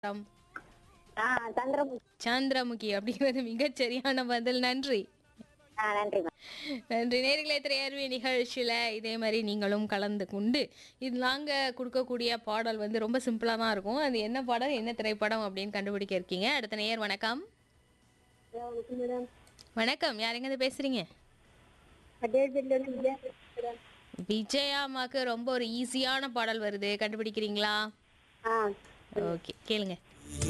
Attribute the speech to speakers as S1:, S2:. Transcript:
S1: ஆம்.
S2: ஆ சந்திரமுகி
S1: சந்திரமுகி அப்படிங்கிறது மிகச் சரியான பதில் நன்றி
S2: ஆ நன்றி மேம்
S1: நன்றி நேர்களே திரையர்வி நிகழ்ச்சியில் இதே மாதிரி நீங்களும் கலந்து கொண்டு இது நாங்கள் கொடுக்கக்கூடிய பாடல் வந்து ரொம்ப சிம்பிளாக தான் இருக்கும் அது என்ன பாடல் என்ன திரைப்படம் அப்படின்னு கண்டுபிடிக்க இருக்கீங்க அடுத்த நேயர் வணக்கம்
S2: மேடம்
S1: வணக்கம் யாருங்க பேசுறீங்க
S2: பட்டேல்பேட்டிலேருந்து விஜயா பேசுகிறேன்
S1: விஜயாமாக்கு ரொம்ப ஒரு ஈஸியான பாடல் வருது கண்டுபிடிக்கிறீங்களா
S2: ஆ
S1: ஓகே கேளுங்க